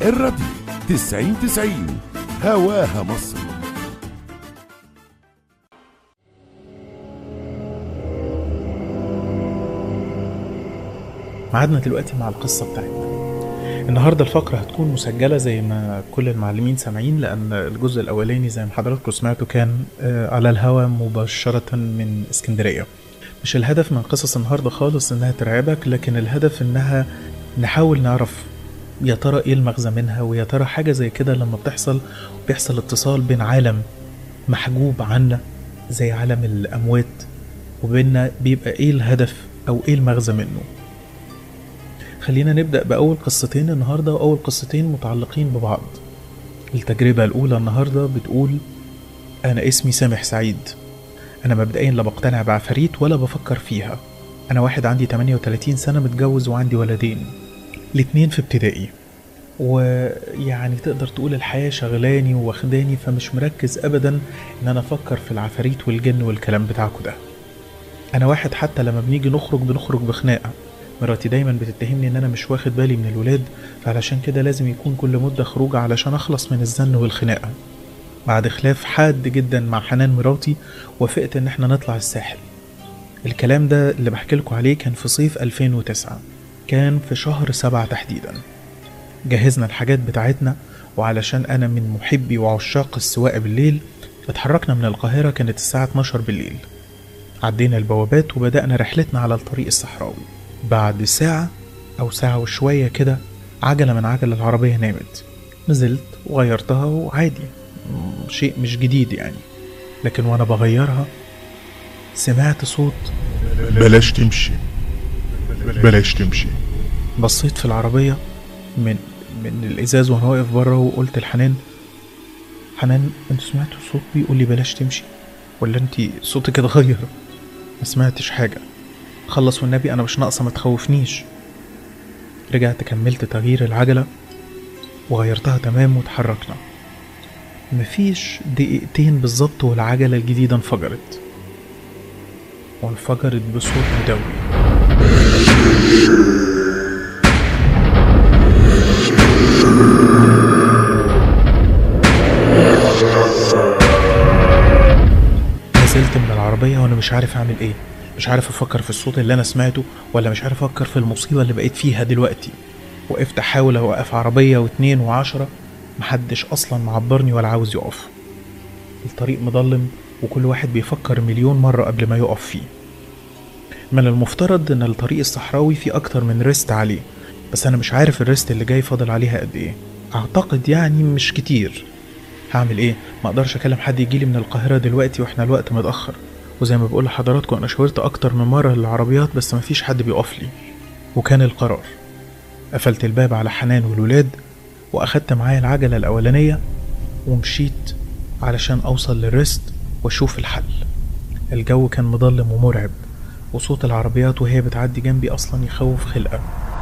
الراديو تسعين تسعين هواها مصر معادنا دلوقتي مع القصة بتاعتنا النهاردة الفقرة هتكون مسجلة زي ما كل المعلمين سامعين لأن الجزء الأولاني زي ما حضراتكم سمعتوا كان آه، على الهوا مباشرة من اسكندرية مش الهدف من قصص النهاردة خالص إنها ترعبك لكن الهدف إنها نحاول نعرف يا ترى إيه المغزى منها ويا ترى حاجة زي كده لما بتحصل بيحصل اتصال بين عالم محجوب عنا زي عالم الأموات وبيننا بيبقى إيه الهدف أو إيه المغزى منه خلينا نبدأ بأول قصتين النهاردة وأول قصتين متعلقين ببعض التجربة الأولى النهاردة بتقول أنا اسمي سامح سعيد أنا مبدئيا لا بقتنع بعفاريت ولا بفكر فيها أنا واحد عندي 38 سنة متجوز وعندي ولدين الاتنين في ابتدائي ويعني تقدر تقول الحياة شغلاني واخداني فمش مركز أبدا إن أنا أفكر في العفاريت والجن والكلام بتاعكو ده أنا واحد حتى لما بنيجي نخرج بنخرج بخناقة مراتي دايما بتتهمني ان انا مش واخد بالي من الولاد فعلشان كده لازم يكون كل مدة خروج علشان اخلص من الزن والخناقة بعد خلاف حاد جدا مع حنان مراتي وافقت ان احنا نطلع الساحل الكلام ده اللي بحكي لكم عليه كان في صيف 2009 كان في شهر سبعة تحديدا جهزنا الحاجات بتاعتنا وعلشان انا من محبي وعشاق السواقة بالليل اتحركنا من القاهرة كانت الساعة 12 بالليل عدينا البوابات وبدأنا رحلتنا على الطريق الصحراوي بعد ساعة أو ساعة وشوية كده عجلة من عجل العربية نامت نزلت وغيرتها وعادي م- شيء مش جديد يعني لكن وأنا بغيرها سمعت صوت بلاش تمشي بلاش تمشي بصيت في العربية من من الإزاز وأنا واقف بره وقلت لحنان حنان أنتوا سمعتوا صوت بيقول لي بلاش تمشي ولا أنت صوتك اتغير ما سمعتش حاجة خلص والنبي أنا مش ناقصة ما تخوفنيش رجعت كملت تغيير العجلة وغيرتها تمام وتحركنا مفيش دقيقتين بالظبط والعجلة الجديدة انفجرت وانفجرت بصوت مدوي نزلت من العربية وأنا مش عارف أعمل إيه مش عارف أفكر في الصوت اللي أنا سمعته ولا مش عارف أفكر في المصيبة اللي بقيت فيها دلوقتي وقفت أحاول أوقف عربية واتنين وعشرة محدش أصلا معبرني ولا عاوز يقف الطريق مضلم وكل واحد بيفكر مليون مرة قبل ما يقف فيه من المفترض إن الطريق الصحراوي فيه أكتر من ريست عليه بس أنا مش عارف الريست اللي جاي فاضل عليها قد إيه أعتقد يعني مش كتير هعمل ايه ما اقدرش اكلم حد يجيلي من القاهره دلوقتي واحنا الوقت متاخر وزي ما بقول لحضراتكم انا شاورت اكتر من مره للعربيات بس مفيش حد بيقف لي وكان القرار قفلت الباب على حنان والولاد واخدت معايا العجله الاولانيه ومشيت علشان اوصل للريست واشوف الحل الجو كان مظلم ومرعب وصوت العربيات وهي بتعدي جنبي اصلا يخوف خلقه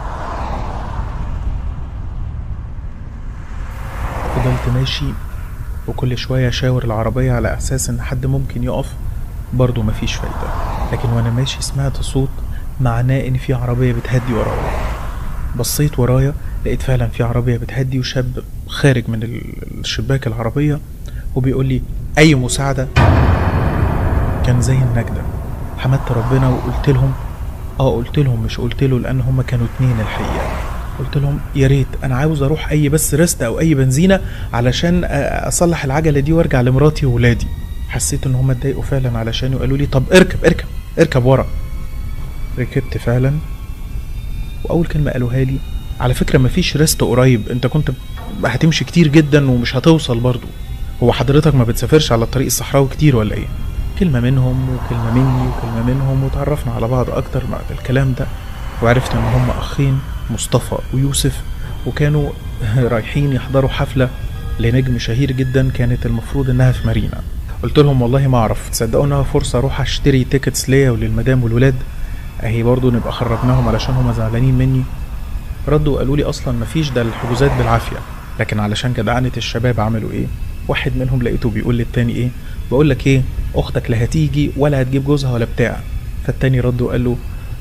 فضلت ماشي وكل شوية أشاور العربية على أساس إن حد ممكن يقف برضه مفيش فايدة لكن وأنا ماشي سمعت صوت معناه إن في عربية بتهدي ورايا بصيت ورايا لقيت فعلا في عربية بتهدي وشاب خارج من ال- الشباك العربية وبيقول لي أي مساعدة كان زي النجدة حمدت ربنا وقلت لهم اه قلت لهم مش قلت له لان هما كانوا اتنين الحقيقه قلت لهم يا ريت انا عاوز اروح اي بس ريست او اي بنزينه علشان أ- اصلح العجله دي وارجع لمراتي وولادي حسيت ان هما اتضايقوا فعلا علشان وقالوا لي طب اركب اركب اركب ورا ركبت فعلا واول كلمه قالوها لي على فكره مفيش ريست قريب انت كنت هتمشي كتير جدا ومش هتوصل برضو هو حضرتك ما بتسافرش على الطريق الصحراوي كتير ولا ايه كلمة منهم وكلمة مني وكلمة منهم وتعرفنا على بعض أكتر بعد الكلام ده وعرفت إن هم أخين مصطفى ويوسف وكانوا رايحين يحضروا حفلة لنجم شهير جدا كانت المفروض إنها في مارينا قلت لهم والله ما أعرف تصدقوا إنها فرصة أروح أشتري تيكتس ليا وللمدام والولاد أهي برضو نبقى خرجناهم علشان هم زعلانين مني ردوا وقالوا لي أصلا مفيش ده الحجوزات بالعافية لكن علشان جدعنة الشباب عملوا إيه واحد منهم لقيته بيقول للتاني إيه بقول لك إيه أختك لا هتيجي ولا هتجيب جوزها ولا بتاع فالتاني رد وقال له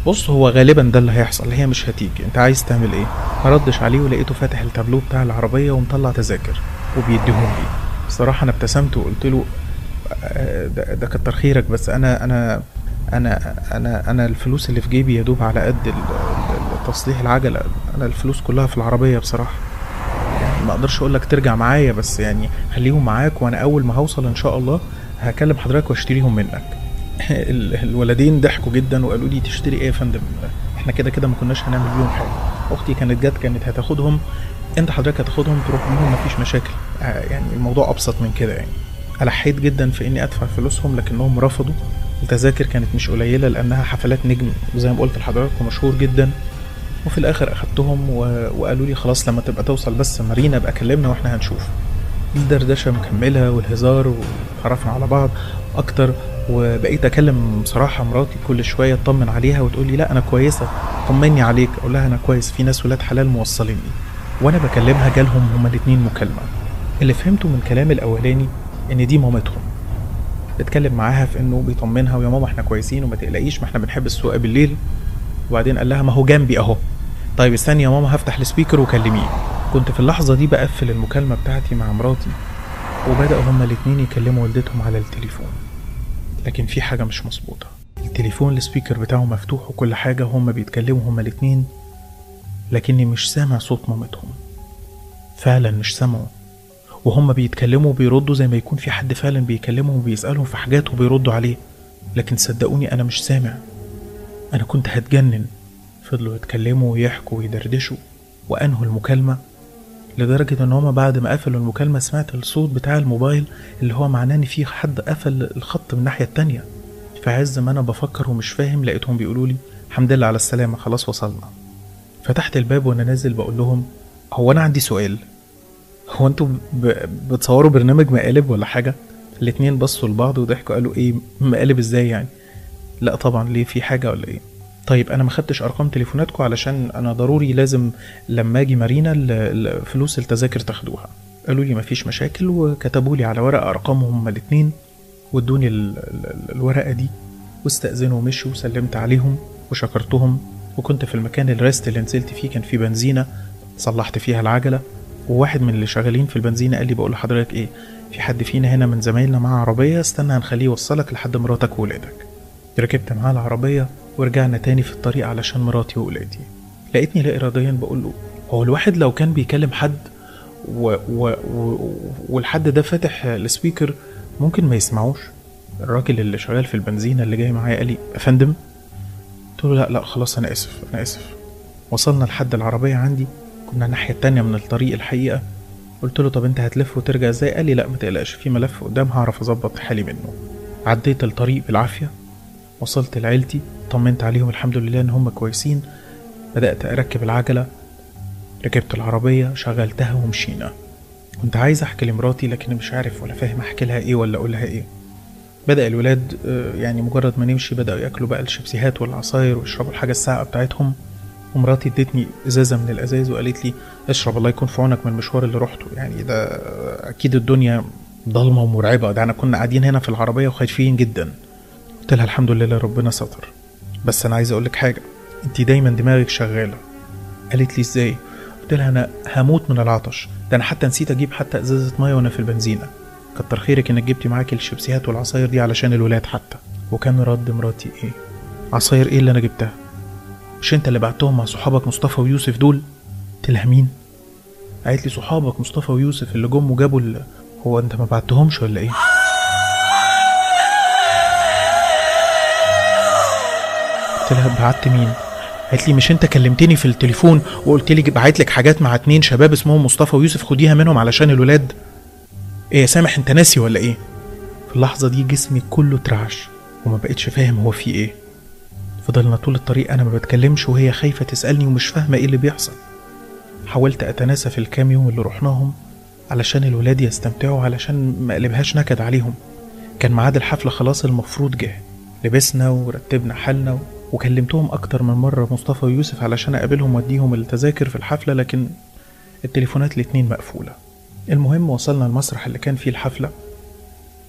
بص هو غالبا ده اللي هيحصل هي مش هتيجي انت عايز تعمل ايه ما ردش عليه ولقيته فاتح التابلو بتاع العربيه ومطلع تذاكر وبيديهم لي بصراحه انا ابتسمت وقلت له آه، ده, ده كتر خيرك بس انا انا انا انا انا الفلوس اللي في جيبي يا دوب على قد ال- ال- تصليح العجله انا الفلوس كلها في العربيه بصراحه يعني ما اقدرش اقول لك ترجع معايا بس يعني خليهم معاك وانا اول ما هوصل ان شاء الله هكلم حضرتك واشتريهم منك ال- الولدين ضحكوا جدا وقالوا لي تشتري ايه يا فندم احنا كده كده ما كناش هنعمل بيهم حاجه اختي كانت جت كانت هتاخدهم انت حضرتك هتاخدهم تروح بيهم مفيش مشاكل آه، يعني الموضوع ابسط من كده يعني الحيت جدا في اني ادفع فلوسهم لكنهم رفضوا التذاكر كانت مش قليله لانها حفلات نجم زي ما قلت لحضراتكم مشهور جدا وفي الاخر اخدتهم و... وقالوا لي خلاص لما تبقى توصل بس مارينا ابقى كلمنا واحنا هنشوف الدردشه مكمله والهزار وتعرفنا على بعض اكتر وبقيت اكلم بصراحه مراتي كل شويه اطمن عليها وتقول لي لا انا كويسه طمني عليك اقول لها انا كويس في ناس ولاد حلال موصليني وانا بكلمها جالهم هما الاتنين مكالمه اللي فهمته من كلام الاولاني ان دي مامتهم اتكلم معاها في انه بيطمنها ويا ماما احنا كويسين وما تقلقيش ما احنا بنحب السواقه بالليل وبعدين قال لها ما هو جنبي اهو طيب استني يا ماما هفتح السبيكر وكلميه كنت في اللحظه دي بقفل المكالمه بتاعتي مع مراتي وبداوا هما الاتنين يكلموا والدتهم على التليفون لكن في حاجه مش مظبوطه التليفون السبيكر بتاعه مفتوح وكل حاجه هما بيتكلموا هما الاتنين لكني مش سامع صوت مامتهم فعلا مش سامعه وهم بيتكلموا وبيردوا زي ما يكون في حد فعلا بيكلمهم وبيسألهم في حاجات وبيردوا عليه لكن صدقوني أنا مش سامع أنا كنت هتجنن فضلوا يتكلموا ويحكوا ويدردشوا وأنهوا المكالمة لدرجة إن هما بعد ما قفلوا المكالمة سمعت الصوت بتاع الموبايل اللي هو معناه إن في حد قفل الخط من الناحية التانية في عز ما أنا بفكر ومش فاهم لقيتهم بيقولوا لي الحمد لله على السلامة خلاص وصلنا فتحت الباب وأنا نازل بقول لهم هو أنا عندي سؤال هو انتوا ب... بتصوروا برنامج مقالب ولا حاجة؟ الاتنين بصوا لبعض وضحكوا قالوا ايه مقالب ازاي يعني؟ لا طبعا ليه في حاجة ولا ايه؟ طيب انا ما خدتش ارقام تليفوناتكم علشان انا ضروري لازم لما اجي مارينا ال- ال- فلوس التذاكر تاخدوها قالوا لي مفيش مشاكل وكتبوا لي على ورقة ارقامهم هما الاتنين وادوني ال... ال... الورقة دي واستأذنوا ومشوا وسلمت عليهم وشكرتهم وكنت في المكان الريست اللي نزلت فيه كان فيه بنزينة صلحت فيها العجلة وواحد من اللي شغالين في البنزينة قال لي بقول لحضرتك ايه في حد فينا هنا من زمايلنا معاه عربية استنى هنخليه يوصلك لحد مراتك وولادك ركبت معاه العربية ورجعنا تاني في الطريق علشان مراتي وولادي لقيتني لا إراديا بقول له هو الواحد لو كان بيكلم حد و... و... و... والحد ده فاتح السبيكر ممكن ما يسمعوش الراجل اللي شغال في البنزينة اللي جاي معايا قال لي يا فندم قلت له لا لا خلاص أنا آسف أنا آسف وصلنا لحد العربية عندي كنا الناحية التانية من الطريق الحقيقة قلت له طب انت هتلف وترجع ازاي قال لي لا ما تقلقش في ملف قدام هعرف اظبط حالي منه عديت الطريق بالعافية وصلت لعيلتي طمنت عليهم الحمد لله ان هم كويسين بدأت اركب العجلة ركبت العربية شغلتها ومشينا كنت عايز احكي لمراتي لكن مش عارف ولا فاهم احكي لها ايه ولا اقول لها ايه بدأ الولاد آه، يعني مجرد ما نمشي بدأوا ياكلوا بقى الشيبسيهات والعصاير ويشربوا الحاجة الساقعة بتاعتهم ومراتي ادتني ازازه من الازاز وقالت لي اشرب الله يكون في عونك من المشوار اللي رحته يعني ده اكيد الدنيا ضلمه ومرعبه ده انا كنا قاعدين هنا في العربيه وخايفين جدا قلت لها الحمد لله ربنا ستر بس انا عايز اقول لك حاجه انت دايما دماغك شغاله قالت لي ازاي قلت لها انا هموت من العطش ده انا حتى نسيت اجيب حتى ازازه ميه وانا في البنزينه كتر خيرك انك جبتي معاكي الشيبسيهات والعصاير دي علشان الولاد حتى وكان رد مراتي ايه عصاير ايه اللي انا جبتها مش انت اللي بعتهم مع صحابك مصطفى ويوسف دول قلت لها مين قالت لي صحابك مصطفى ويوسف اللي جم وجابوا ال... هو انت ما بعتهمش ولا ايه قلت لها بعت مين قالت لي مش انت كلمتني في التليفون وقلت لي بعت لك حاجات مع اتنين شباب اسمهم مصطفى ويوسف خديها منهم علشان الولاد ايه يا سامح انت ناسي ولا ايه في اللحظه دي جسمي كله اترعش وما بقتش فاهم هو في ايه فضلنا طول الطريق انا ما بتكلمش وهي خايفه تسالني ومش فاهمه ايه اللي بيحصل حاولت اتناسى في الكام يوم اللي رحناهم علشان الولاد يستمتعوا علشان ما اقلبهاش نكد عليهم كان ميعاد الحفله خلاص المفروض جه لبسنا ورتبنا حالنا وكلمتهم اكتر من مره مصطفى ويوسف علشان اقابلهم واديهم التذاكر في الحفله لكن التليفونات الاتنين مقفوله المهم وصلنا المسرح اللي كان فيه الحفله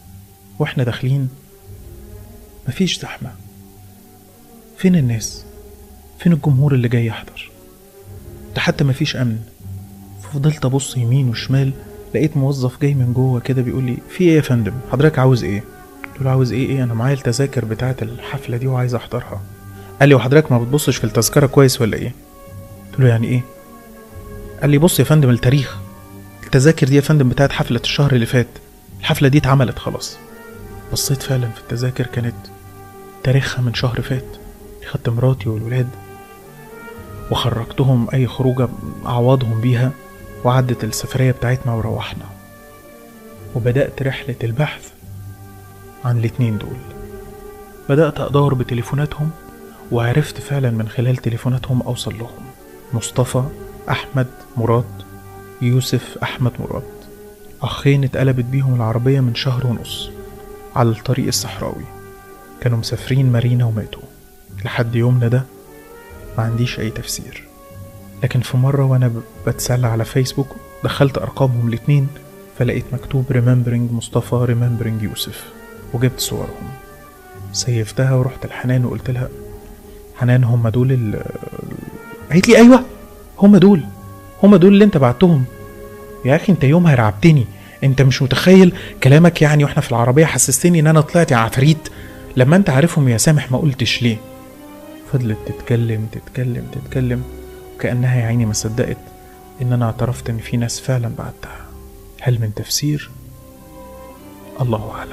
واحنا داخلين مفيش زحمه فين الناس فين الجمهور اللي جاي يحضر ده حتى مفيش امن ففضلت ابص يمين وشمال لقيت موظف جاي من جوه كده بيقول لي في ايه يا فندم حضرتك عاوز ايه قلت له عاوز ايه ايه انا معايا التذاكر بتاعه الحفله دي وعايز احضرها قال لي وحضرتك ما بتبصش في التذكره كويس ولا ايه قلت له يعني ايه قال لي بص يا فندم التاريخ التذاكر دي يا فندم بتاعت حفله الشهر اللي فات الحفله دي اتعملت خلاص بصيت فعلا في التذاكر كانت تاريخها من شهر فات خدت مراتي والولاد وخرجتهم أي خروجة أعوضهم بيها وعدت السفرية بتاعتنا وروحنا وبدأت رحلة البحث عن الاتنين دول بدأت أدور بتليفوناتهم وعرفت فعلا من خلال تليفوناتهم أوصل لهم مصطفى أحمد مراد يوسف أحمد مراد أخين اتقلبت بيهم العربية من شهر ونص على الطريق الصحراوي كانوا مسافرين مارينا وماتوا لحد يومنا ده ما عنديش أي تفسير لكن في مرة وأنا ب- بتسلى على فيسبوك دخلت أرقامهم الاتنين فلقيت مكتوب ريمبرينج مصطفى ريمبرينج يوسف وجبت صورهم سيفتها ورحت لحنان وقلت لها حنان هم دول ال قالت لي أيوة هم دول هم دول اللي أنت بعتهم يا أخي أنت يومها رعبتني أنت مش متخيل كلامك يعني وإحنا في العربية حسستني إن أنا طلعت عفريت لما أنت عارفهم يا سامح ما قلتش ليه فضلت تتكلم تتكلم تتكلم وكأنها يا عيني ما صدقت إن أنا اعترفت إن في ناس فعلا بعتها هل من تفسير؟ الله أعلم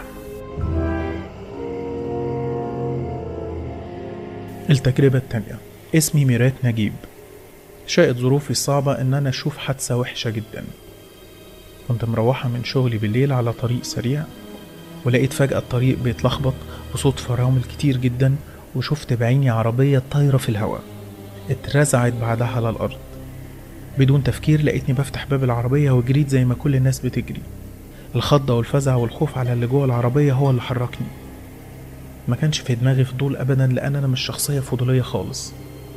التجربة التانية اسمي ميرات نجيب شاءت ظروفي الصعبة إن أنا أشوف حادثة وحشة جدا كنت مروحة من شغلي بالليل على طريق سريع ولقيت فجأة الطريق بيتلخبط بصوت فرامل كتير جدا وشفت بعيني عربية طايرة في الهواء اترزعت بعدها على الأرض بدون تفكير لقيتني بفتح باب العربية وجريت زي ما كل الناس بتجري الخضة والفزع والخوف على اللي جوه العربية هو اللي حركني ما كانش في دماغي فضول أبدا لأن أنا مش شخصية فضولية خالص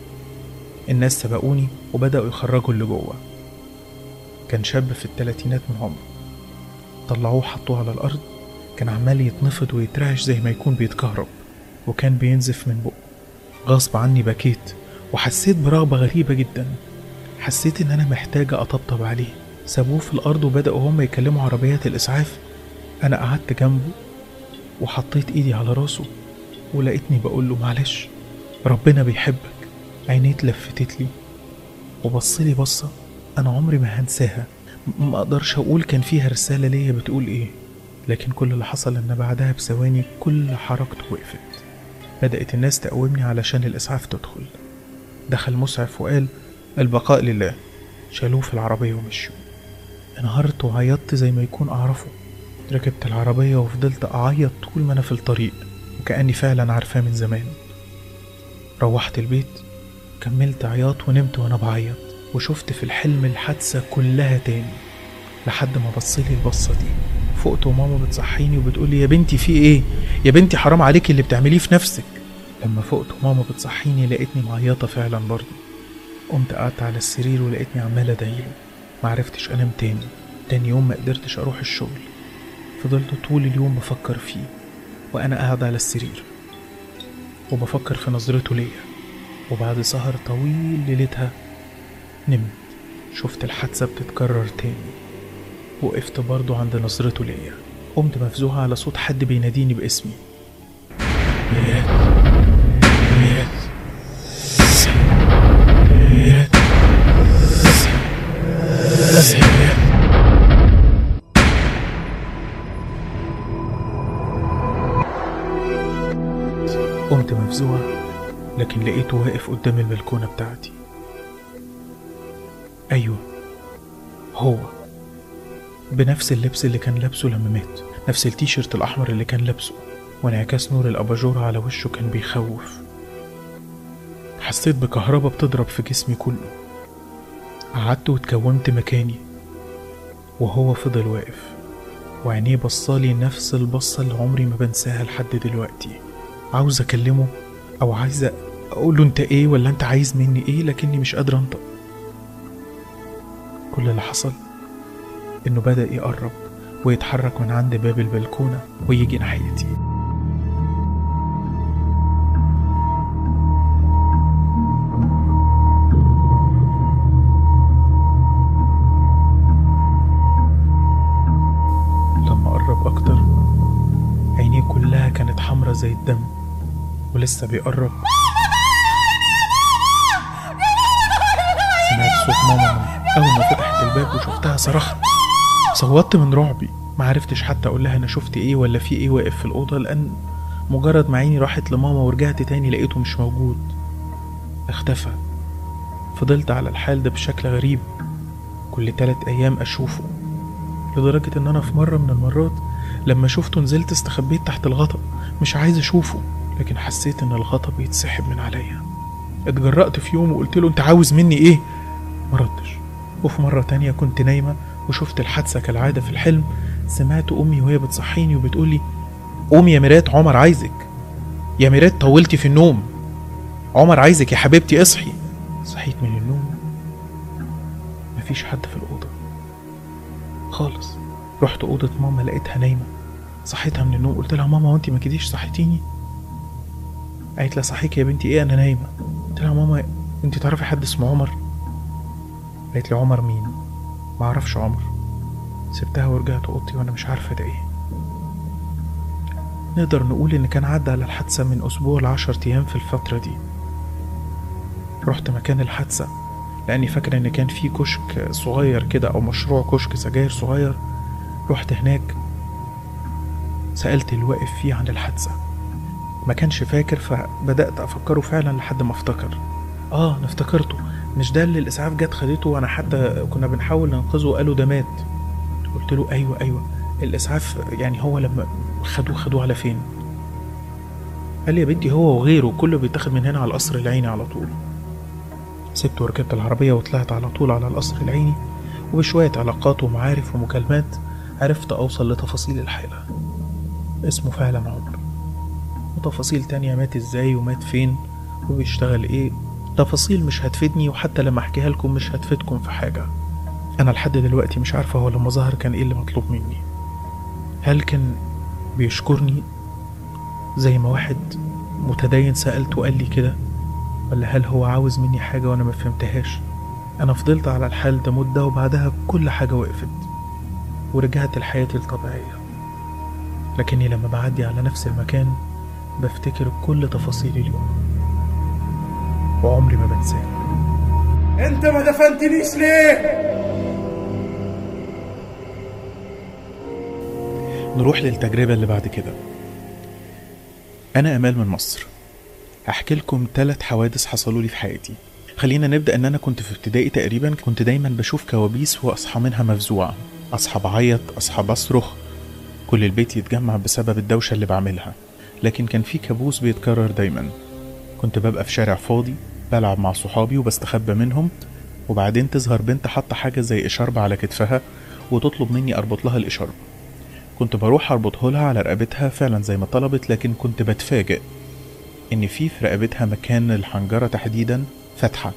الناس سبقوني وبدأوا يخرجوا اللي جوه كان شاب في التلاتينات من عمره طلعوه حطوه على الأرض كان عمال يتنفض ويترعش زي ما يكون بيتكهرب وكان بينزف من بقه غصب عني بكيت وحسيت برغبة غريبة جدا حسيت إن أنا محتاجة أطبطب عليه سابوه في الأرض وبدأوا هم يكلموا عربيات الإسعاف أنا قعدت جنبه وحطيت إيدي على راسه ولقيتني بقول له معلش ربنا بيحبك عينيه اتلفتت لي وبصلي بصة أنا عمري ما هنساها م- ما أقدرش أقول كان فيها رسالة ليا بتقول إيه لكن كل اللي حصل إن بعدها بثواني كل حركته وقفت بدأت الناس تقومني علشان الإسعاف تدخل دخل مسعف وقال البقاء لله شالوه في العربية ومشوا انهارت وعيطت زي ما يكون أعرفه ركبت العربية وفضلت أعيط طول ما أنا في الطريق وكأني فعلا عارفاه من زمان روحت البيت كملت عياط ونمت وأنا بعيط وشفت في الحلم الحادثة كلها تاني لحد ما بصلي البصة دي فقت وماما بتصحيني وبتقولي يا بنتي في ايه يا بنتي حرام عليك اللي بتعمليه في نفسك لما فقت وماما بتصحيني لقيتني معيطة فعلا برضه قمت قعدت على السرير ولقيتني عمال ادعيله معرفتش انام تاني تاني يوم ما قدرتش اروح الشغل فضلت طول اليوم بفكر فيه وانا قاعد على السرير وبفكر في نظرته ليا وبعد سهر طويل ليلتها نمت شفت الحادثة بتتكرر تاني وقفت برضه عند نظرته ليا قمت مفزوعة على صوت حد بيناديني باسمي ميرات ميرات ميرات ميرات قمت مفزوع لكن لقيته واقف قدام البلكونة بتاعتي أيوة هو بنفس اللبس اللي كان لابسه لما مات نفس التيشيرت الأحمر اللي كان لابسه وانعكاس نور الأباجور على وشه كان بيخوف حسيت بكهربا بتضرب في جسمي كله قعدت واتكومت مكاني وهو فضل واقف وعينيه بصالي نفس البصة اللي عمري ما بنساها لحد دلوقتي عاوز أكلمه أو عايز أقول له أنت إيه ولا أنت عايز مني إيه لكني مش قادر أنطق كل اللي حصل إنه بدأ يقرب ويتحرك من عند باب البلكونة ويجي ناحيتي ورا زي الدم ولسه بيقرب سمعت صوت ماما من أول ما فتحت الباب وشفتها صرخت صوتت من رعبي معرفتش حتى أقول لها أنا شفت إيه ولا في إيه واقف في الأوضة لأن مجرد ما عيني راحت لماما ورجعت تاني لقيته مش موجود اختفى فضلت على الحال ده بشكل غريب كل تلات أيام أشوفه لدرجة إن أنا في مرة من المرات لما شفته نزلت استخبيت تحت الغطا مش عايز أشوفه لكن حسيت إن الغطا بيتسحب من عليا اتجرأت في يوم وقلت له أنت عاوز مني إيه؟ مردش وفي مرة تانية كنت نايمة وشفت الحادثة كالعادة في الحلم سمعت أمي وهي بتصحيني وبتقولي قومي يا ميرات عمر عايزك يا ميرات طولتي في النوم عمر عايزك يا حبيبتي اصحي صحيت من النوم مفيش حد في الأوضة خالص رحت أوضة ماما لقيتها نايمة صحيتها من النوم قلت لها ماما وانت ما كديش صحيتيني قالت لها صحيك يا بنتي ايه انا نايمة قلت لها ماما انت تعرفي حد اسمه عمر قالت لي عمر مين ما اعرفش عمر سبتها ورجعت اوضتي وانا مش عارفة ده ايه نقدر نقول ان كان عدى على الحادثة من اسبوع لعشر ايام في الفترة دي رحت مكان الحادثة لاني فاكرة ان كان في كشك صغير كده او مشروع كشك سجاير صغير رحت هناك سألت الواقف فيه عن الحادثة ما كانش فاكر فبدأت أفكره فعلا لحد ما افتكر آه أنا افتكرته مش ده اللي الإسعاف جت خدته وأنا حتى كنا بنحاول ننقذه قالوا ده مات قلت له أيوه أيوه الإسعاف يعني هو لما خدوه خدوه على فين قال لي يا بنتي هو وغيره كله بيتاخد من هنا على القصر العيني على طول سبت وركبت العربية وطلعت على طول على القصر العيني وبشوية علاقات ومعارف ومكالمات عرفت أوصل لتفاصيل الحالة اسمه فعلا عمر وتفاصيل تانية مات ازاي ومات فين وبيشتغل ايه تفاصيل مش هتفيدني وحتى لما احكيها لكم مش هتفيدكم في حاجة انا لحد دلوقتي مش عارفة هو لما ظهر كان ايه اللي مطلوب مني هل كان بيشكرني زي ما واحد متدين سألته وقال لي كده ولا هل هو عاوز مني حاجة وانا ما فهمتهاش انا فضلت على الحال ده مدة وبعدها كل حاجة وقفت ورجعت لحياتي الطبيعية لكني لما بعدي على نفس المكان بفتكر كل تفاصيل اليوم وعمري ما بنساه انت ما دفنتنيش ليه نروح للتجربة اللي بعد كده أنا أمال من مصر هحكي لكم ثلاث حوادث حصلوا لي في حياتي خلينا نبدأ إن أنا كنت في ابتدائي تقريبا كنت دايما بشوف كوابيس وأصحى منها مفزوعة أصحى بعيط أصحى بصرخ كل البيت يتجمع بسبب الدوشة اللي بعملها لكن كان في كابوس بيتكرر دايما كنت ببقى في شارع فاضي بلعب مع صحابي وبستخبى منهم وبعدين تظهر بنت حاطة حاجة زي إشارب على كتفها وتطلب مني أربط لها الإشارب كنت بروح أربطه لها على رقبتها فعلا زي ما طلبت لكن كنت بتفاجئ إن في في رقبتها مكان الحنجرة تحديدا فتحة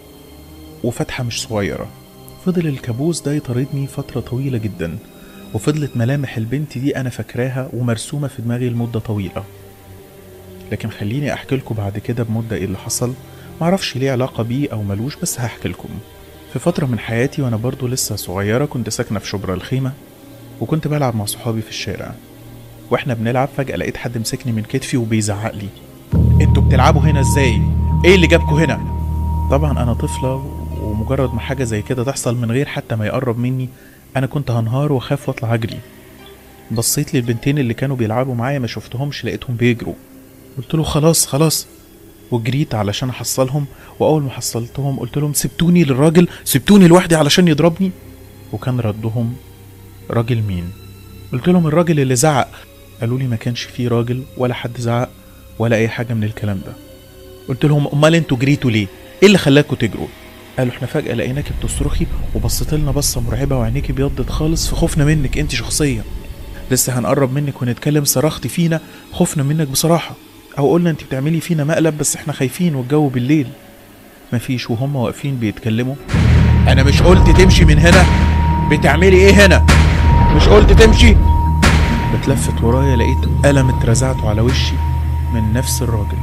وفتحة مش صغيرة فضل الكابوس ده يطاردني فترة طويلة جدا وفضلت ملامح البنت دي أنا فاكراها ومرسومة في دماغي لمدة طويلة لكن خليني أحكي لكم بعد كده بمدة إيه اللي حصل معرفش ليه علاقة بيه أو ملوش بس هحكي لكم في فترة من حياتي وأنا برضو لسه صغيرة كنت ساكنة في شبرا الخيمة وكنت بلعب مع صحابي في الشارع واحنا بنلعب فجأة لقيت حد مسكني من كتفي وبيزعق لي انتوا بتلعبوا هنا ازاي؟ ايه اللي جابكوا هنا؟ طبعا انا طفلة ومجرد ما حاجة زي كده تحصل من غير حتى ما يقرب مني انا كنت هنهار واخاف واطلع اجري بصيت للبنتين اللي كانوا بيلعبوا معايا ما شفتهمش لقيتهم بيجروا قلت له خلاص خلاص وجريت علشان احصلهم واول ما حصلتهم قلت لهم سبتوني للراجل سبتوني لوحدي علشان يضربني وكان ردهم راجل مين قلت لهم الراجل اللي زعق قالوا لي ما كانش فيه راجل ولا حد زعق ولا اي حاجه من الكلام ده قلت لهم امال انتوا جريتوا ليه ايه اللي خلاكوا تجروا قالوا احنا فجاه لقيناكي بتصرخي وبصيت لنا بصه مرعبه وعينيكي بيضت خالص فخفنا منك انت شخصيا لسه هنقرب منك ونتكلم صرختي فينا خفنا منك بصراحه او قلنا انت بتعملي فينا مقلب بس احنا خايفين والجو بالليل مفيش وهم واقفين بيتكلموا انا مش قلت تمشي من هنا بتعملي ايه هنا مش قلت تمشي بتلفت ورايا لقيت قلم اترزعته على وشي من نفس الراجل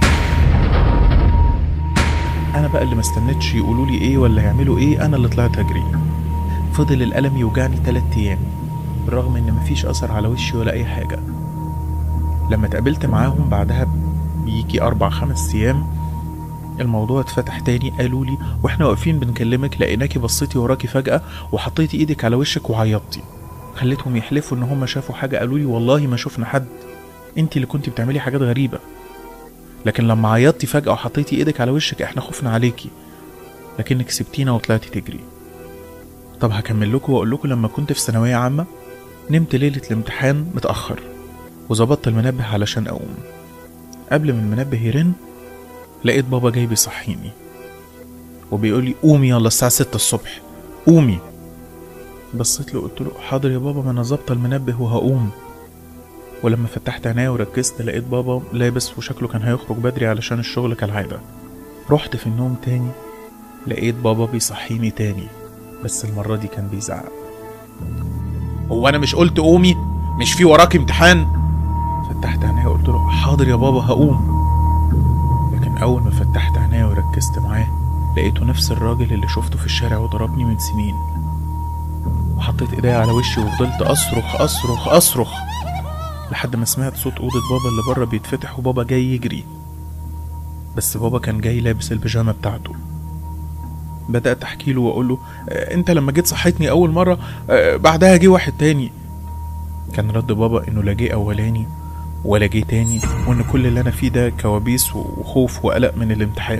انا بقى اللي ما استنيتش يقولوا لي ايه ولا يعملوا ايه انا اللي طلعت اجري فضل القلم يوجعني تلات ايام بالرغم ان مفيش اثر على وشي ولا اي حاجه لما اتقابلت معاهم بعدها بيجي أربع خمس أيام الموضوع اتفتح تاني قالوا لي واحنا واقفين بنكلمك لقيناكي بصيتي وراكي فجأة وحطيتي ايدك على وشك وعيطتي خليتهم يحلفوا ان هم شافوا حاجة قالوا لي والله ما شفنا حد انت اللي كنتي بتعملي حاجات غريبة لكن لما عيطتي فجأة وحطيتي ايدك على وشك احنا خفنا عليكي لكنك سبتينا وطلعتي تجري طب هكمل لكم واقول لكم لما كنت في ثانوية عامة نمت ليلة الامتحان متأخر وظبطت المنبه علشان أقوم قبل ما المنبه يرن لقيت بابا جاي بيصحيني وبيقول لي قومي يلا الساعة ستة الصبح قومي بصيت له قلت له حاضر يا بابا ما انا ظابطه المنبه وهقوم ولما فتحت عينيا وركزت لقيت بابا لابس وشكله كان هيخرج بدري علشان الشغل كالعادة رحت في النوم تاني لقيت بابا بيصحيني تاني بس المرة دي كان بيزعق هو انا مش قلت قومي مش في وراك امتحان فتحت عينيا وقلت له حاضر يا بابا هقوم لكن اول ما فتحت عينيا وركزت معاه لقيته نفس الراجل اللي شفته في الشارع وضربني من سنين وحطيت ايديا على وشي وفضلت اصرخ اصرخ اصرخ لحد ما سمعت صوت اوضه بابا اللي بره بيتفتح وبابا جاي يجري بس بابا كان جاي لابس البيجامه بتاعته بدات احكي له واقول له "آه، انت لما جيت صحيتني اول مره آه، بعدها جه واحد تاني كان رد بابا انه لا جه اولاني ولا جه تاني وان كل اللي انا فيه ده كوابيس وخوف وقلق من الامتحان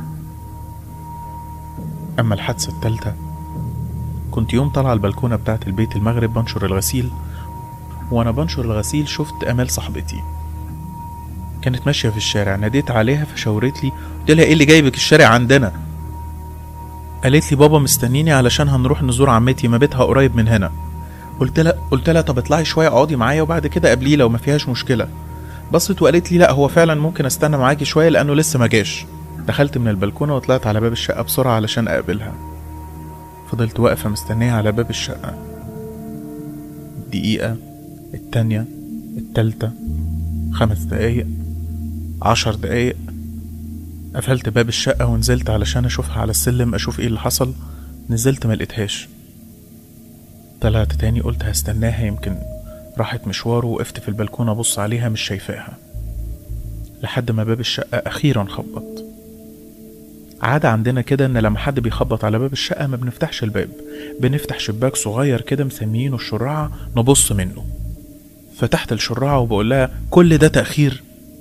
اما الحادثه التالته كنت يوم طالعه البلكونه بتاعه البيت المغرب بنشر الغسيل وانا بنشر الغسيل شفت امال صاحبتي كانت ماشيه في الشارع ناديت عليها فشاورت لي قلت لها ايه اللي جايبك الشارع عندنا قالت لي بابا مستنيني علشان هنروح نزور عمتي ما بيتها قريب من هنا قلت لها قلت لها طب اطلعي شويه اقعدي معايا وبعد كده قابليه لو ما فيهاش مشكله بصت وقالت لي لا هو فعلا ممكن استنى معاكي شويه لانه لسه ما جاش دخلت من البلكونه وطلعت على باب الشقه بسرعه علشان اقابلها فضلت واقفه مستنيه على باب الشقه الدقيقه التانية التالتة خمس دقايق عشر دقايق قفلت باب الشقة ونزلت علشان أشوفها على السلم أشوف إيه اللي حصل نزلت ما لقيتهاش طلعت تاني قلت هستناها يمكن راحت مشوار ووقفت في البلكونة أبص عليها مش شايفاها لحد ما باب الشقة أخيرا خبط عادة عندنا كده إن لما حد بيخبط على باب الشقة ما بنفتحش الباب بنفتح شباك صغير كده مسميينه الشراعة نبص منه فتحت الشراعة وبقول لها كل ده تأخير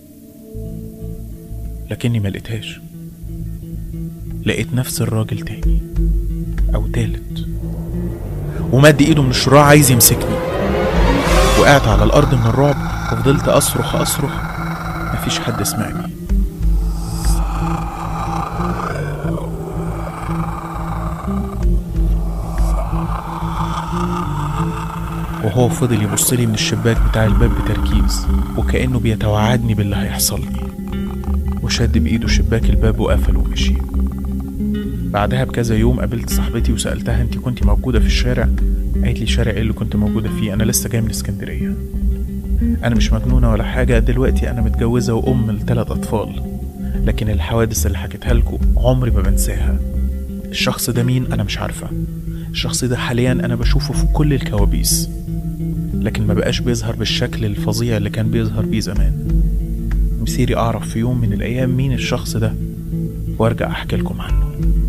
لكني ما لقيتهاش لقيت نفس الراجل تاني أو تالت ومد إيده من الشراع عايز يمسكني وقعت على الأرض من الرعب وفضلت أصرخ أصرخ مفيش حد سمعني وهو فضل يبص لي من الشباك بتاع الباب بتركيز وكأنه بيتوعدني باللي هيحصل لي وشد بإيده شباك الباب وقفل ومشي بعدها بكذا يوم قابلت صاحبتي وسألتها انت كنت موجودة في الشارع قالت لي شارع ايه اللي كنت موجودة فيه انا لسه جاي من اسكندرية انا مش مجنونة ولا حاجة دلوقتي انا متجوزة وام لثلاث اطفال لكن الحوادث اللي حكيتها لكم عمري ما بنساها الشخص ده مين انا مش عارفة الشخص ده حاليا انا بشوفه في كل الكوابيس لكن ما بقاش بيظهر بالشكل الفظيع اللي كان بيظهر بيه زمان مسيري اعرف في يوم من الايام مين الشخص ده وارجع احكي لكم عنه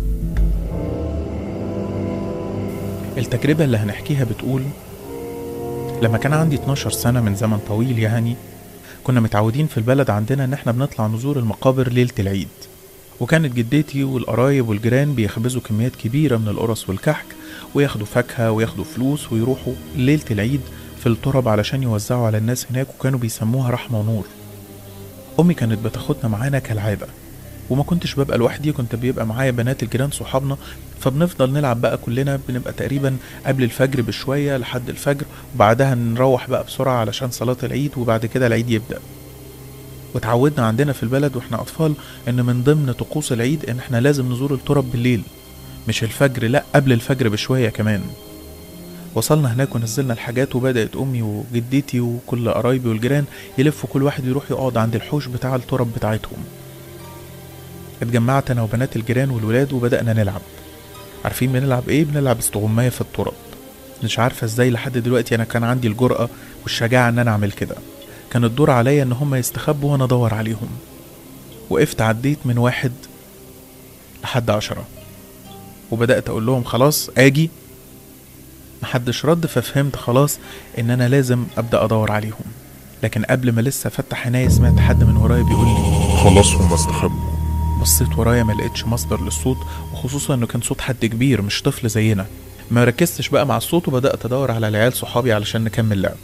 التجربة اللي هنحكيها بتقول لما كان عندي 12 سنة من زمن طويل يعني كنا متعودين في البلد عندنا ان احنا بنطلع نزور المقابر ليلة العيد وكانت جدتي والقرايب والجيران بيخبزوا كميات كبيرة من القرص والكحك وياخدوا فاكهة وياخدوا فلوس ويروحوا ليلة العيد في الترب علشان يوزعوا على الناس هناك وكانوا بيسموها رحمة ونور أمي كانت بتاخدنا معانا كالعادة وما كنتش ببقى لوحدي كنت بيبقى معايا بنات الجيران صحابنا فبنفضل نلعب بقى كلنا بنبقى تقريبا قبل الفجر بشوية لحد الفجر وبعدها نروح بقى بسرعة علشان صلاة العيد وبعد كده العيد يبدأ وتعودنا عندنا في البلد واحنا أطفال إن من ضمن طقوس العيد إن احنا لازم نزور التراب بالليل مش الفجر لأ قبل الفجر بشوية كمان وصلنا هناك ونزلنا الحاجات وبدأت أمي وجدتي وكل قرايبي والجيران يلفوا كل واحد يروح يقعد عند الحوش بتاع التراب بتاعتهم اتجمعت أنا وبنات الجيران والولاد وبدأنا نلعب عارفين بنلعب إيه؟ بنلعب استغماية في التراب مش عارفة ازاي لحد دلوقتي أنا كان عندي الجرأة والشجاعة إن أنا أعمل كده كان الدور عليا ان هم يستخبوا وانا ادور عليهم وقفت عديت من واحد لحد عشرة وبدأت أقول لهم خلاص آجي محدش رد ففهمت خلاص إن أنا لازم أبدأ أدور عليهم لكن قبل ما لسه أفتح عينيا سمعت حد من ورايا بيقول لي خلاص هما استخبوا بصيت ورايا ما لقيتش مصدر للصوت وخصوصا انه كان صوت حد كبير مش طفل زينا ما ركزتش بقى مع الصوت وبدأت ادور على العيال صحابي علشان نكمل لعب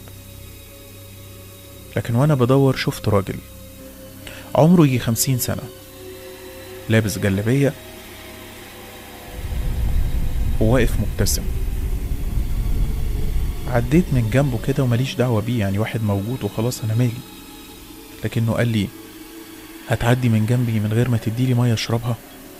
لكن وانا بدور شفت راجل عمره يجي خمسين سنة لابس جلابية وواقف مبتسم عديت من جنبه كده ومليش دعوة بيه يعني واحد موجود وخلاص أنا مالي لكنه قال لي هتعدي من جنبي من غير ما تديلي مية أشربها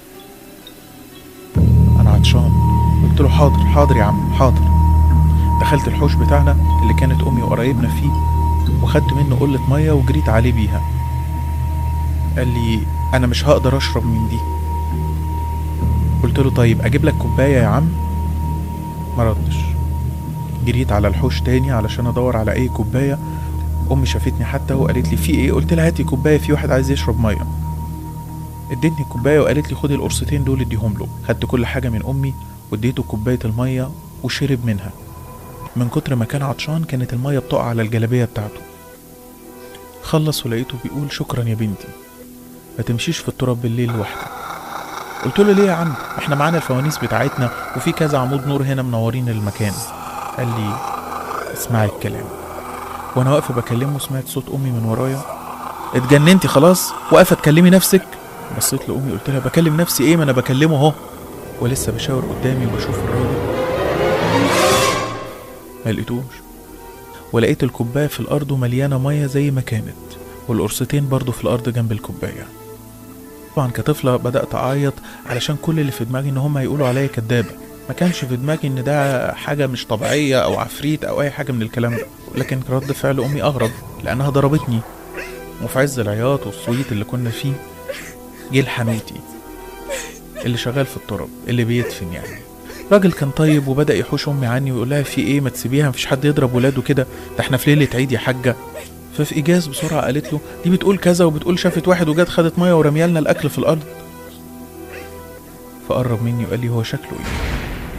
أنا عطشان قلت له حاضر حاضر يا عم حاضر دخلت الحوش بتاعنا اللي كانت أمي وقرايبنا فيه وخدت منه قلة مية وجريت عليه بيها قال لي أنا مش هقدر أشرب من دي قلت له طيب أجيب لك كوباية يا عم ما ردش جريت على الحوش تاني علشان أدور على أي كوباية امي شافتني حتى وقالت لي في ايه قلت لها هاتي كوبايه في واحد عايز يشرب ميه ادتني الكوبايه وقالت لي خدي القرصتين دول اديهم له خدت كل حاجه من امي واديته كوبايه الميه وشرب منها من كتر ما كان عطشان كانت الميه بتقع على الجلابيه بتاعته خلص ولقيته بيقول شكرا يا بنتي ما تمشيش في التراب بالليل لوحدك قلت له ليه يا عم احنا معانا الفوانيس بتاعتنا وفي كذا عمود نور هنا منورين المكان قال لي اسمعي الكلام وانا واقفه بكلمه سمعت صوت امي من ورايا اتجننتي خلاص واقفه تكلمي نفسك بصيت لامي قلت لها بكلم نفسي ايه ما انا بكلمه اهو ولسه بشاور قدامي وبشوف الراجل ما لقيتوش ولقيت الكوبايه في الارض ومليانه ميه زي ما كانت والقرصتين برضو في الارض جنب الكوبايه طبعا كطفله بدات اعيط علشان كل اللي في دماغي ان هم هيقولوا عليا كدابه ما كانش في دماغي ان ده حاجه مش طبيعيه او عفريت او اي حاجه من الكلام ده لكن رد فعل امي اغرب لانها ضربتني وفي عز العياط والصويت اللي كنا فيه جه الحنوتي اللي شغال في التراب اللي بيدفن يعني راجل كان طيب وبدا يحوش امي عني ويقول لها في ايه ما تسيبيها مفيش حد يضرب ولاده كده ده احنا في ليله عيد يا حاجه ففي ايجاز بسرعه قالت له دي بتقول كذا وبتقول شافت واحد وجت خدت ميه ورميالنا الاكل في الارض فقرب مني وقال لي هو شكله ايه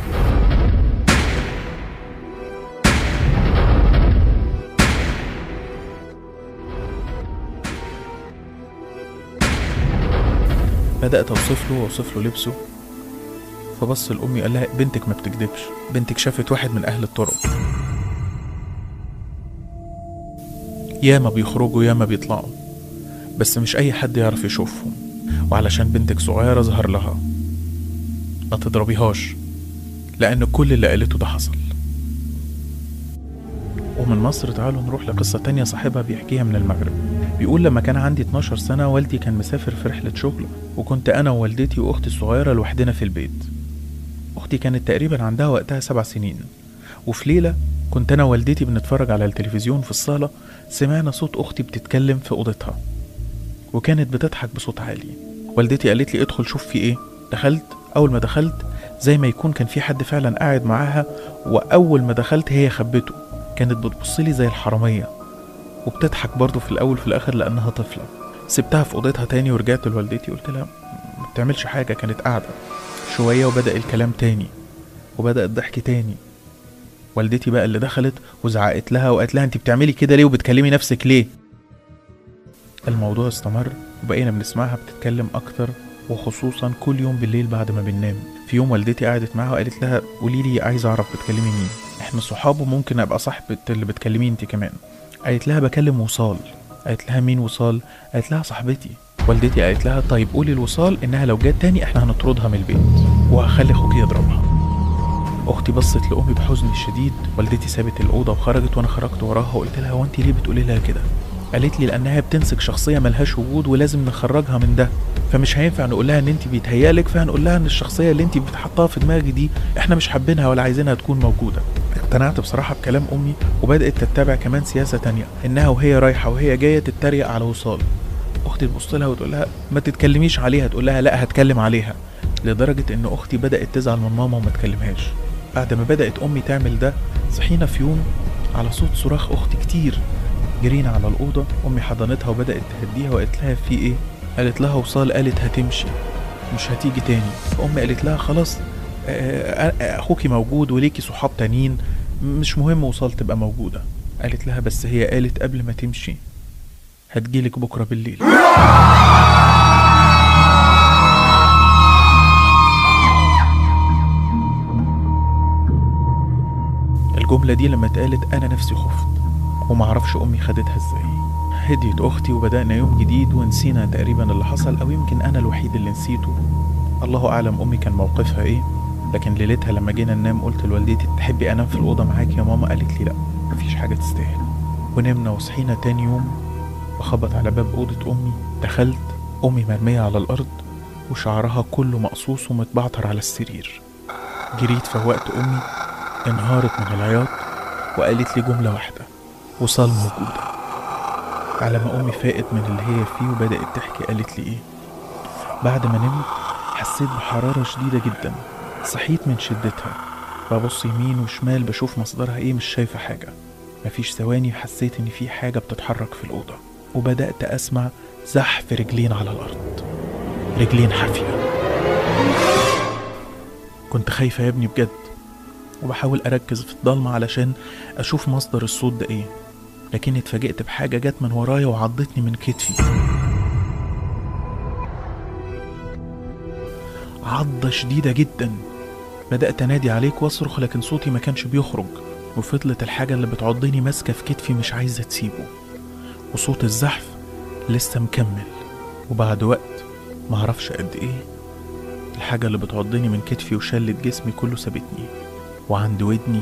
بدأت أوصف له وأوصف له لبسه فبص لأمي قال لها بنتك ما بتكدبش بنتك شافت واحد من أهل الطرق ياما بيخرجوا ياما بيطلعوا بس مش أي حد يعرف يشوفهم وعلشان بنتك صغيرة ظهر لها ما تضربيهاش لأن كل اللي قالته ده حصل ومن مصر تعالوا نروح لقصة تانية صاحبها بيحكيها من المغرب بيقول لما كان عندي 12 سنة والدي كان مسافر في رحلة شغل وكنت أنا ووالدتي وأختي الصغيرة لوحدنا في البيت أختي كانت تقريبا عندها وقتها سبع سنين وفي ليلة كنت أنا ووالدتي بنتفرج على التلفزيون في الصالة سمعنا صوت أختي بتتكلم في أوضتها وكانت بتضحك بصوت عالي والدتي قالت لي ادخل شوف في ايه دخلت أول ما دخلت زي ما يكون كان في حد فعلا قاعد معاها وأول ما دخلت هي خبته كانت بتبصلي زي الحرامية وبتضحك برضه في الأول في الآخر لأنها طفلة سبتها في أوضتها تاني ورجعت لوالدتي قلت لها ما بتعملش حاجة كانت قاعدة شوية وبدأ الكلام تاني وبدأ الضحك تاني والدتي بقى اللي دخلت وزعقت لها وقالت لها انت بتعملي كده ليه وبتكلمي نفسك ليه الموضوع استمر وبقينا بنسمعها بتتكلم أكتر وخصوصا كل يوم بالليل بعد ما بننام في يوم والدتي قعدت معاها وقالت لها قولي لي عايزه اعرف بتكلمي مين احنا صحاب وممكن ابقى صاحبة اللي بتكلميه انت كمان قالت لها بكلم وصال قالت لها مين وصال قالت لها صاحبتي والدتي قالت لها طيب قولي الوصال انها لو جت تاني احنا هنطردها من البيت وهخلي اخوك يضربها اختي بصت لامي بحزن شديد والدتي سابت الاوضه وخرجت وانا خرجت وراها وقلت لها هو انت ليه بتقولي لها كده قالت لي لانها بتمسك شخصيه ملهاش وجود ولازم نخرجها من ده فمش هينفع نقول لها ان انت بيتهيألك فهنقول لها ان الشخصيه اللي انت بتحطها في دماغك دي احنا مش حابينها ولا عايزينها تكون موجوده اقتنعت بصراحه بكلام امي وبدات تتبع كمان سياسه تانية انها وهي رايحه وهي جايه تتريق على وصال اختي تبص لها وتقول لها ما تتكلميش عليها تقول لها لا هتكلم عليها لدرجه ان اختي بدات تزعل من ماما وما تكلمهاش بعد ما بدات امي تعمل ده صحينا في يوم على صوت صراخ اختي كتير جرينا على الأوضة أمي حضنتها وبدأت تهديها وقالت لها في إيه قالت لها وصال قالت هتمشي مش هتيجي تاني فأمي قالت لها خلاص آه، آه، أخوكي موجود وليكي صحاب تانيين مش مهم وصال تبقى موجودة قالت لها بس هي قالت قبل ما تمشي هتجيلك بكرة بالليل الجملة دي لما اتقالت أنا نفسي خفت ومعرفش أمي خدتها ازاي هديت أختي وبدأنا يوم جديد ونسينا تقريبا اللي حصل أو يمكن أنا الوحيد اللي نسيته الله أعلم أمي كان موقفها إيه لكن ليلتها لما جينا ننام قلت لوالدتي تحبي أنام في الأوضة معاكي يا ماما قالت لي لأ مفيش حاجة تستاهل ونمنا وصحينا تاني يوم بخبط على باب أوضة أمي دخلت أمي مرمية على الأرض وشعرها كله مقصوص ومتبعتر على السرير جريت فوقت أمي انهارت من العياط وقالت لي جملة واحدة وصال موجودة على ما أمي فاقت من اللي هي فيه وبدأت تحكي قالت لي إيه بعد ما نمت حسيت بحرارة شديدة جدا صحيت من شدتها ببص يمين وشمال بشوف مصدرها إيه مش شايفة حاجة مفيش ثواني حسيت إن في حاجة بتتحرك في الأوضة وبدأت أسمع زحف رجلين على الأرض رجلين حافية كنت خايفة يا ابني بجد وبحاول أركز في الضلمة علشان أشوف مصدر الصوت ده إيه لكن اتفاجئت بحاجة جت من ورايا وعضتني من كتفي عضة شديدة جدا بدأت أنادي عليك وأصرخ لكن صوتي ما كانش بيخرج وفضلت الحاجة اللي بتعضني ماسكة في كتفي مش عايزة تسيبه وصوت الزحف لسه مكمل وبعد وقت معرفش قد ايه الحاجة اللي بتعضني من كتفي وشلت جسمي كله سابتني وعند ودني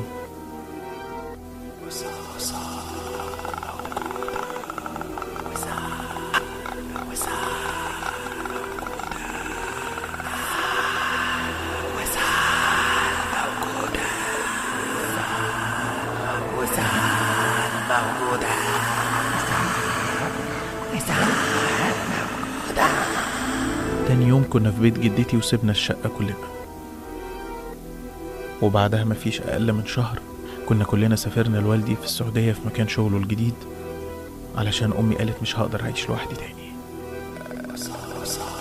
تاني يوم كنا في بيت جدتي وسبنا الشقة كلنا وبعدها مفيش أقل من شهر كنا كلنا سافرنا لوالدي في السعودية في مكان شغله الجديد علشان أمي قالت مش هقدر أعيش لوحدي تاني